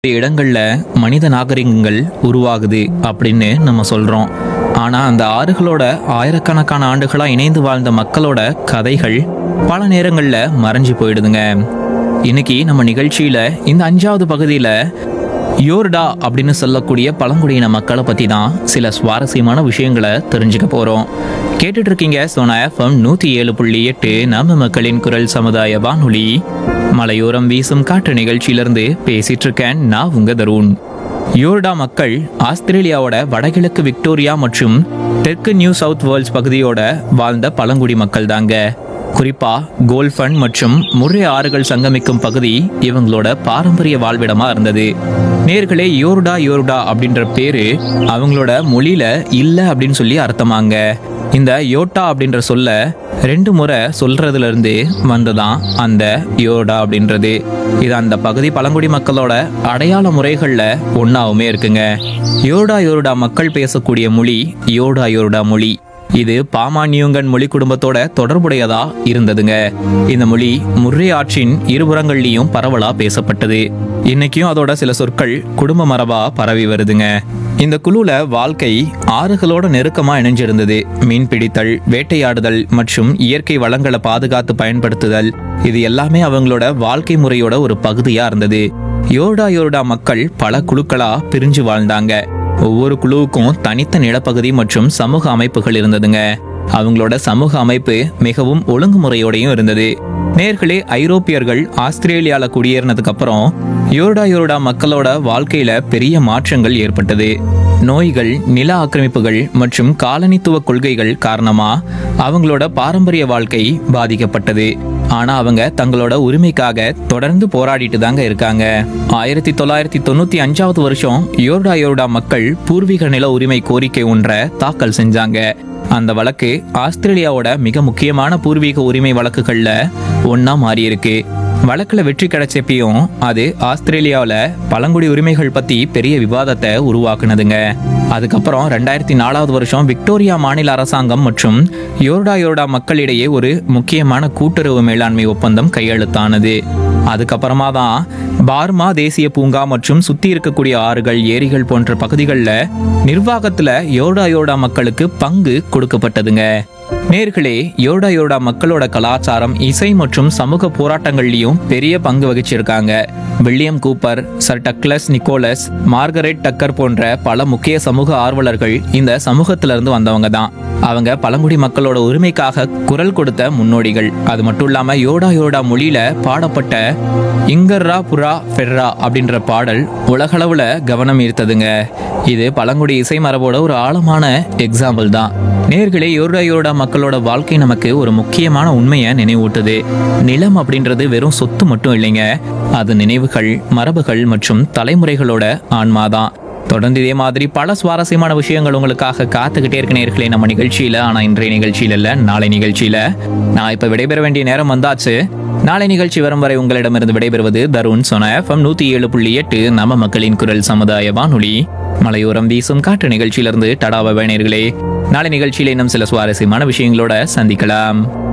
இடங்கள்ல மனித நாகரிகங்கள் உருவாகுது அப்படின்னு நம்ம சொல்றோம் ஆனா அந்த ஆறுகளோட ஆயிரக்கணக்கான ஆண்டுகளா இணைந்து வாழ்ந்த மக்களோட கதைகள் பல நேரங்கள்ல மறைஞ்சு போயிடுதுங்க இன்னைக்கு நம்ம நிகழ்ச்சியில இந்த அஞ்சாவது பகுதியில யோர்டா அப்படின்னு சொல்லக்கூடிய பழங்குடியின மக்களை பத்தி தான் சில சுவாரஸ்யமான விஷயங்களை தெரிஞ்சுக்க போறோம் கேட்டுட்டு இருக்கீங்க சோனா எஃப்எம் நூத்தி ஏழு புள்ளி எட்டு நம்ம மக்களின் குரல் சமுதாய வானொலி மலையோரம் வீசும் காற்று நிகழ்ச்சியிலிருந்து பேசிட்டு இருக்கேன் நான் உங்க தருண் யோர்டா மக்கள் ஆஸ்திரேலியாவோட வடகிழக்கு விக்டோரியா மற்றும் தெற்கு நியூ சவுத் வேல்ஸ் பகுதியோட வாழ்ந்த பழங்குடி மக்கள் தாங்க குறிப்பா கோல்ஃபன் மற்றும் முர்ரே ஆறுகள் சங்கமிக்கும் பகுதி இவங்களோட பாரம்பரிய வாழ்விடமா இருந்தது நேர்களே யோர்டா யோர்டா அப்படின்ற பேரு அவங்களோட மொழியில இல்ல அப்படின்னு சொல்லி அர்த்தமாங்க இந்த யோட்டா அப்படின்ற சொல்ல ரெண்டு முறை சொல்றதுல இருந்து வந்ததான் அந்த யோடா அப்படின்றது இது அந்த பகுதி பழங்குடி மக்களோட அடையாள முறைகள்ல ஒன்னாவுமே இருக்குங்க யோடா யோருடா மக்கள் பேசக்கூடிய மொழி யோடா யோருடா மொழி இது பாமானியுங்கன் மொழி குடும்பத்தோட தொடர்புடையதா இருந்ததுங்க இந்த மொழி முர்ரே ஆற்றின் இருபுறங்கள்லயும் பரவலா பேசப்பட்டது இன்னைக்கும் அதோட சில சொற்கள் குடும்ப மரபா பரவி வருதுங்க இந்த குழுல வாழ்க்கை ஆறுகளோட நெருக்கமா இணைஞ்சிருந்தது மீன் பிடித்தல் வேட்டையாடுதல் மற்றும் இயற்கை வளங்களை பாதுகாத்து பயன்படுத்துதல் இது எல்லாமே அவங்களோட வாழ்க்கை முறையோட ஒரு பகுதியா இருந்தது யோர்டா யோர்டா மக்கள் பல குழுக்களா பிரிஞ்சு வாழ்ந்தாங்க ஒவ்வொரு குழுவுக்கும் தனித்த நிலப்பகுதி மற்றும் சமூக அமைப்புகள் இருந்ததுங்க அவங்களோட சமூக அமைப்பு மிகவும் ஒழுங்குமுறையோடையும் இருந்தது நேர்களே ஐரோப்பியர்கள் ஆஸ்திரேலியால குடியேறினதுக்கு அப்புறம் யோர்டா யோர்டா மக்களோட வாழ்க்கையில பெரிய மாற்றங்கள் ஏற்பட்டது நோய்கள் நில ஆக்கிரமிப்புகள் மற்றும் காலனித்துவ கொள்கைகள் காரணமா அவங்களோட பாரம்பரிய வாழ்க்கை பாதிக்கப்பட்டது ஆனா அவங்க தங்களோட உரிமைக்காக தொடர்ந்து போராடிட்டு தாங்க இருக்காங்க ஆயிரத்தி தொள்ளாயிரத்தி தொண்ணூத்தி அஞ்சாவது வருஷம் யோர்டா யோர்டா மக்கள் பூர்வீக நில உரிமை கோரிக்கை ஒன்றை தாக்கல் செஞ்சாங்க அந்த வழக்கு ஆஸ்திரேலியாவோட மிக முக்கியமான பூர்வீக உரிமை வழக்குகள்ல ஒன்னா மாறி இருக்கு வழக்குல வெற்றி கிடைச்சப்பையும் அது ஆஸ்திரேலியாவில் பழங்குடி உரிமைகள் பத்தி பெரிய விவாதத்தை உருவாக்குனதுங்க அதுக்கப்புறம் ரெண்டாயிரத்தி நாலாவது வருஷம் விக்டோரியா மாநில அரசாங்கம் மற்றும் யோர்டா யோர்டா மக்களிடையே ஒரு முக்கியமான கூட்டுறவு மேலாண்மை ஒப்பந்தம் கையெழுத்தானது அதுக்கப்புறமா தான் பார்மா தேசிய பூங்கா மற்றும் சுத்தி இருக்கக்கூடிய ஆறுகள் ஏரிகள் போன்ற பகுதிகளில் நிர்வாகத்துல யோர்டா யோர்டா மக்களுக்கு பங்கு கொடுக்கப்பட்டதுங்க நேர்களே யோர்டா யோர்டா மக்களோட கலாச்சாரம் இசை மற்றும் சமூக போராட்டங்கள்லயும் பெரிய பங்கு வகிச்சிருக்காங்க William Cooper sir Douglas Nicholas Margaret Tucker போன்ற பல முக்கிய சமூக ஆர்வலர்கள் இந்த சமூகத்துல இருந்து வந்தவங்க தான் அவங்க பழங்குடி மக்களோட உரிமைக்காக குரல் கொடுத்த முன்னோடிகள் அது மட்டும் இல்லாம யோடா யோடா மொழியில பாடப்பட்ட இங்கர்ரா புரா ஃபெர்ரா அப்படின்ற பாடல் உலகளவுல கவனம் ஈர்த்ததுங்க இது பழங்குடி இசை மரபோட ஒரு ஆழமான எக்ஸாம்பிள் தான் நேர்களே யோர்டா யோர்டா மக்களோட வாழ்க்கை நமக்கு ஒரு முக்கியமான உண்மையை நினைவூட்டுது நிலம் அப்படின்றது வெறும் சொத்து மட்டும் இல்லைங்க அது நினைவுகள் மரபுகள் மற்றும் தலைமுறைகளோட ஆன்மாதான் தொடர்ந்து இதே மாதிரி பல சுவாரஸ்யமான விஷயங்கள் உங்களுக்காக காத்துக்கிட்டே இருக்க நேர்களே நம்ம நிகழ்ச்சியில ஆனா இன்றைய நிகழ்ச்சியில இல்ல நாளை நிகழ்ச்சியில நான் இப்ப விடைபெற வேண்டிய நேரம் வந்தாச்சு நாளை நிகழ்ச்சி வரும் வரை உங்களிடமிருந்து விடைபெறுவது தருண் சொன எஃப்எம் நூத்தி ஏழு புள்ளி எட்டு நம்ம மக்களின் குரல் சமுதாய வானொலி மலையோரம் வீசும் காற்று நிகழ்ச்சியிலிருந்து டடாவ வேணர்களே நாளை நிகழ்ச்சியில இன்னும் சில சுவாரஸ்யமான விஷயங்களோட சந்திக்கலாம்